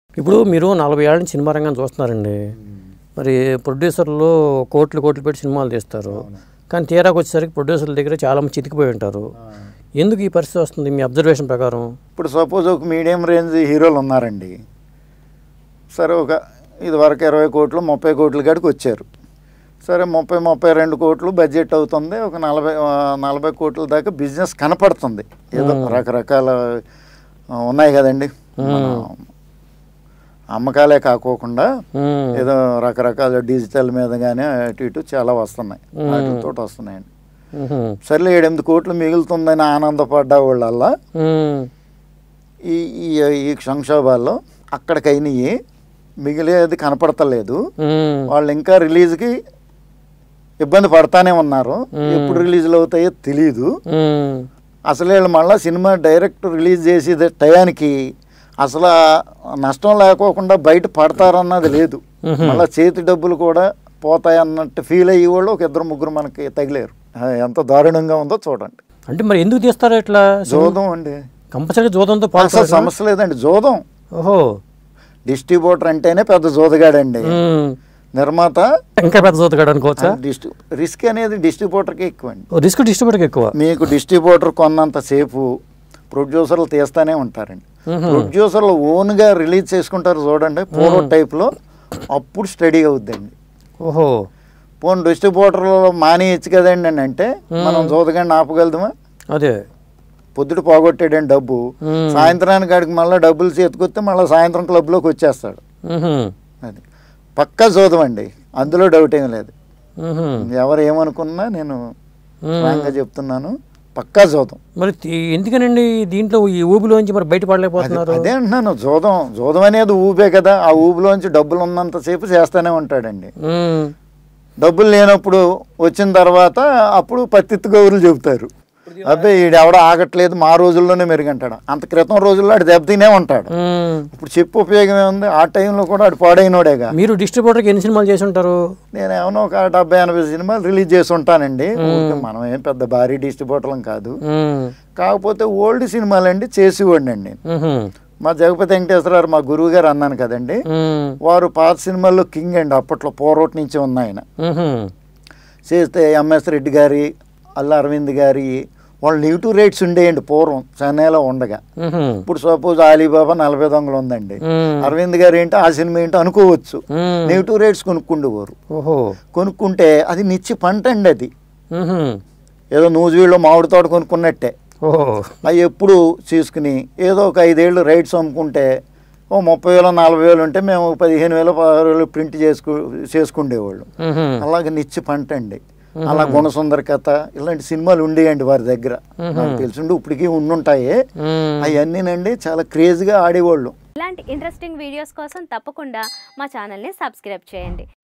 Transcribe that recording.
ఇప్పుడు మీరు నలభై ఏళ్ళ నుంచి సినిమా రంగం చూస్తున్నారండి మరి ప్రొడ్యూసర్లు కోట్లు కోట్లు పెట్టి సినిమాలు తీస్తారు కానీ తీరాకు వచ్చేసరికి ప్రొడ్యూసర్ల దగ్గర చాలా మంది చితికిపోయి ఉంటారు ఎందుకు ఈ పరిస్థితి వస్తుంది మీ అబ్జర్వేషన్ ప్రకారం ఇప్పుడు సపోజ్ ఒక మీడియం రేంజ్ హీరోలు ఉన్నారండి సరే ఒక ఇది వరకు ఇరవై కోట్లు ముప్పై కోట్ల కాడికి వచ్చారు సరే ముప్పై ముప్పై రెండు కోట్లు బడ్జెట్ అవుతుంది ఒక నలభై ఆ, నలభై కోట్ల దాకా బిజినెస్ కనపడుతుంది ఏదో రకరకాల ఆ, ఉన్నాయి కదండి మన అమ్మకాలే కాకోకుండా మ్మ్. ఏదో రకరకాల డిజిటల్ మీద కానీ అటు ఇటు చాలా వస్తున్నాయి వాటితో వస్తున్నాయండి మ్మ్. సర్లే ఏడెనిమిది కోట్లు మిగులుతుందని ఆనందపడ్డ వాళ్ళల్లా మ్మ్. ఈ ఈ ఈ సంక్షోభాల్లో అక్కడికైనవి మిగిలేది కనపడతలేదు మ్మ్. వాళ్ళు ఇంకా రిలీజ్కి ఇబ్బంది పడతానే ఉన్నారు ఎప్పుడు రిలీజ్లు అవుతాయో తెలియదు మ్మ్. అసలు వీళ్ళు మళ్ళీ సినిమా డైరెక్ట్ రిలీజ్ చేసే టయానికి అసలు ఆ నష్టం లేకోకుండా బయట పడతారన్నది లేదు మళ్ళీ చేతి డబ్బులు కూడా పోతాయి అన్నట్టు ఫీల్ అయ్యే వాళ్ళు ఒక ఇద్దరు ముగ్గురు మనకి తగిలేరు ఆ, ఎంత దారుణంగా ఉందో చూడండి అంటే మరి ఎందుకు తీస్తారు ఇట్లా జోదం అండి కంపల్సరీ జోదంతో అసలు పాల్గొన సమస్య లేదండి జోదం ఓహో డిస్ట్రిబ్యూటర్ అంటేనే పెద్ద జోదగాడండి మ్మ్. నిర్మాత ఇంకా పెద్ద జోతగాడు అనుకోవచ్చా డిస్టి రిస్క్ అనేది డిస్ట్రిబ్యూటర్కి ఎక్కువ అండి ఓ, రిస్క్ డిస్ట్రిబ్యూటర్కి ఎక్కువ మీకు డిస్ట్రిబ్యూటర్ కొన్నంతసేపు ప్రొడ్యూసర్లు తీస్తానే ఉంటారండి ప్రొడ్యూసర్లు ఓన్గా రిలీజ్ చేసుకుంటారు చూడండి పూర్వ టైప్లో అప్పుడు స్టడీ అవుద్దండి ఓహో పోనీ డిస్ట్రిబ్యూటర్లో మానేయచ్చు కదండి అని అంటే మనం జోదగాడిని ఆపగలుగుతామా అదే పొద్దుట పోగొట్టాడండి డబ్బు మ్మ్. సాయంత్రానికి కాడికి మళ్ళీ డబ్బులు చేతికొస్తే మళ్ళీ సాయంత్రం క్లబ్లోకి వచ్చేస్తాడు మ్మ్. అది పక్కా జోదం అండి అందులో డౌట్ ఏం లేదు మ్మ్. ఎవరు ఏమనుకున్నా నేను మ్మ్. స్ట్రాంగ్గా చెప్తున్నాను పక్కా జోదం మరి తి- ఎందుకనండి దీంట్లో ఈ ఊబిలోంచి మరి బయటపడలేకపోతున్నారు అదే అంటున్నాను జోదం జోదం అనేది ఊబే కదా ఆ ఊబిలోంచి డబ్బులు ఉన్నంతసేపు చేస్తూనే ఉంటాడండి మ్మ్. డబ్బులు లేనప్పుడు వచ్చిన తర్వాత అప్పుడు పత్తిత్తు గౌరులు చెబుతారు అబ్బాయి ఈడు ఎవడో ఆగట్లేదు మా రోజుల్లోనే మెరుగంటాడు అంత క్రితం రోజుల్లో ఆడు దెబ్బతినే ఉంటాడు మ్మ్. ఇప్పుడు చెప్పు ఉపయోగం ఏముంది ఆ టైంలో కూడా ఆడు పాడైనోడేగా మీరు డిస్ట్రిబ్యూటర్కి ఎన్ని సినిమాలు చేసి ఉంటారు నేను ఏమన్నా ఒక డెబ్బై ఎనభై సినిమాలు రిలీజ్ చేసి ఉంటానండి ఊరికే మనం ఏం పెద్ద భారీ డిస్ట్రిబ్యూటర్లం కాదు మ్మ్. కాకపోతే ఓల్డ్ సినిమాలండి చేసేవాడిని అండి మ్మ్. మా జగపతి వెంకటేశ్వరరావు మా గురువు గారు అన్నాను కదండి మ్మ్. వారు పాత సినిమాల్లో కింగ్ అండి అప్పట్లో పోరోటి నుంచి ఉన్నాయి ఆయన మ్మ్. చేస్తే ఎంఎస్ రెడ్డి గారి అల్లా అరవింద్ గారి వాళ్ళు నెగిటివ్ రేట్స్ ఉండేయండి పూర్వం చెన్నైలో ఉండగా మ్మ్. ఇప్పుడు సపోజ్ అలీబాబా నలభై దొంగలు ఉందండి మ్మ్. అరవింద్ గారు ఏంటో ఆ సినిమా ఏంటో అనుకోవచ్చు మ్మ్. నెగిటివ్ రేట్స్ కొనుక్కుండేవారు ఓహో కొనుక్కుంటే అది నిచ్చి పంట అండి అది మ్మ్. ఏదో నూజివీడులో మామిడి తోట కొనుక్కున్నట్టే ఓహో అవి ఎప్పుడు తీసుకుని ఏదో ఒక ఐదేళ్ళు రైట్స్ అమ్ముకుంటే ఓ ముప్పై వేలు నలభై వేలు ఉంటే మేము పదిహేను వేలు పదహారు వేలు ప్రింట్ చేసుకు చేసుకుండేవాళ్ళు మ్మ్. అలాగే నిచ్చి పంట అండి అలా గుణసుందర కథ ఇలాంటి సినిమాలు ఉండేయండి వారి దగ్గర నాకు తెలిసిండు ఇప్పటికీ ఉండుంటాయి మ్మ్. అవన్నీనండి చాలా క్రేజ్గా ఆడేవాళ్ళు ఇలాంటి ఇంట్రెస్టింగ్ వీడియోస్ కోసం తప్పకుండా మా ఛానల్ని సబ్స్క్రైబ్ చేయండి